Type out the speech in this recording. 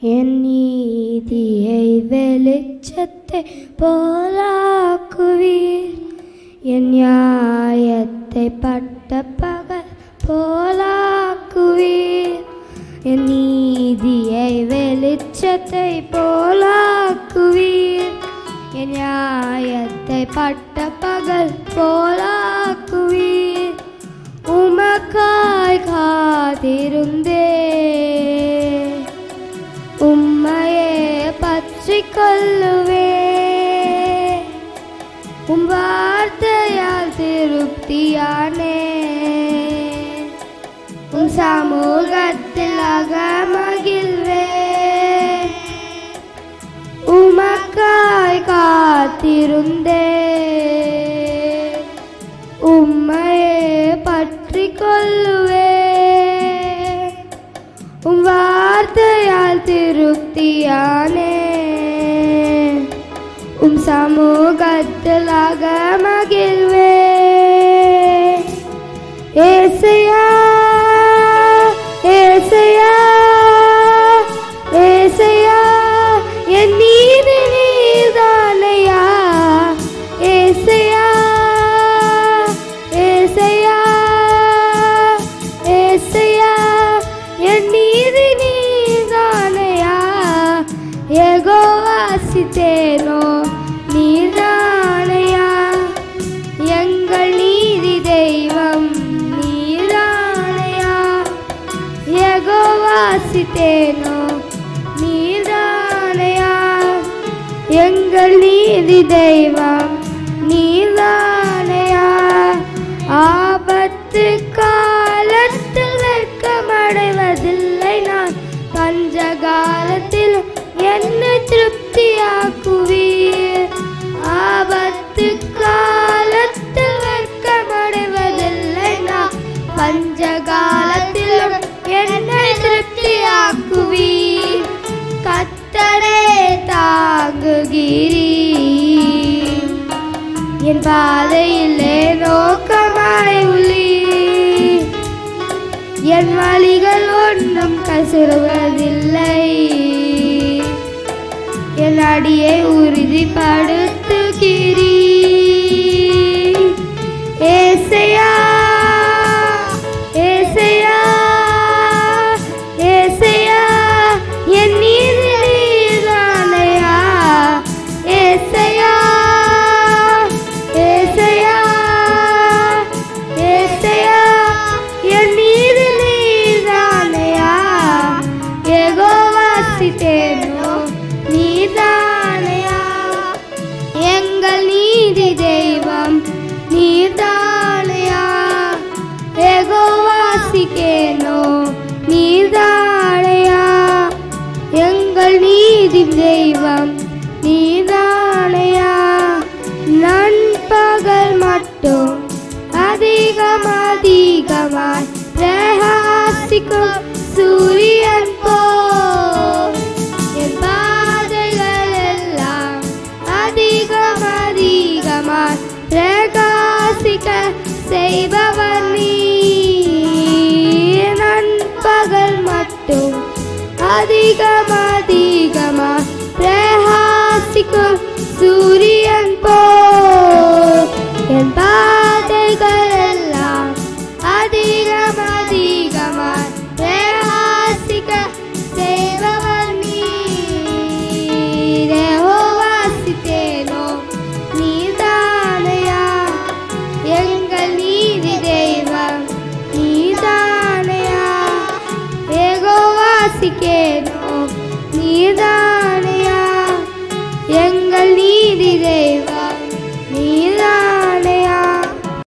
என் நீதியை வெளிச்சத்தை போலாக்குவீர் என் நியாயத்தை பட்ட பகல் போலாக்குவீர் என் நீதியை வெளிச்சத்தை போலாக்குவீர் என் நியாயத்தை பட்ட பகல் போலாக்குவீர் உமக்காய் காத்திருந்தே உம்மையே பற்றிக் கொள்ளுவே உம் வார்த்தையால் திருப்தியானே உம் சமூகத்தில் அகமகிழ்வே உமக்காய் காத்திருந்தே உம்மையே பற்றிக் கொள்ளுவே உம் வார்த்தையால் திருப்தியானே உம் சமூகத்தில் அகமகிழ்வே ஏசையா ஏசையா ஏசையா என் நீதி நீதானையா ஏசையா ஏசையா ஏசையா என் நீதி நீதானையா ஏகோ வாசித்தேனோ நீதானையா எங்கள் நீதி தெய்வம் நீதானையா ஏகோ வாசித்தேனோ நீதானையா எங்கள் நீதி தெய்வம் நீதானையா ஆபத்து காலத்தில் வெட்கமடைவதில்லை நான் பஞ்ச காலத்தில் என்னை திருப்தியாக்குவீர் ஆபத்து காலத்தில் வெட்கமடைவதில்லை நான் பஞ்ச காலத்திலும் என்னை திருப்தியாக்குவீர் கத்தரே தாங்குகிறீர் என் பாதையிலே நோக்கமாய் உள்ளீர் என் வழிகள் ஒன்றும் கசுறுவதில்லை என் அடியை உறுதிப்படுத்துகிறீர் ஏசையா ஏசையா ஏசையா என் நீதி நீதானையா ஏசையா ஏசையா ஏசையா என் நீதி நீதானையா ஏகோ வாசித்தேனோ நீதானையா எங்கள் நீதி தெய்வம் நீதானையா ஏகோ வாசிக்கேனோ நீதானையா எங்கள் நீதி தெய்வம் நீதானையா நண்பகல் மட்டும் அதிகம் அதிகமாய் பிரகாசிக்கும் சூரியன் போ என் பாதைகள் எல்லாம் அதிகம் அதிகமாய் பிரகாசிக்க செய்பவர் நீ நண்பகல் மட்டும் அதிகம் அதிகமாய் பிரகாசிக்கும் சூரியன் போ என் பாதைகள் எல்லாம் அதிகம் அதிகமாய் பிரகாசிக்க செய்பவர் நீரே ஓ வாசித்தேனோ நீதானையா எங்கள் நீதி தெய்வம் நீதானையா ஏகோ வாசிக்கேனோ நீதானையா எங்கள் நீதி தெய்வம்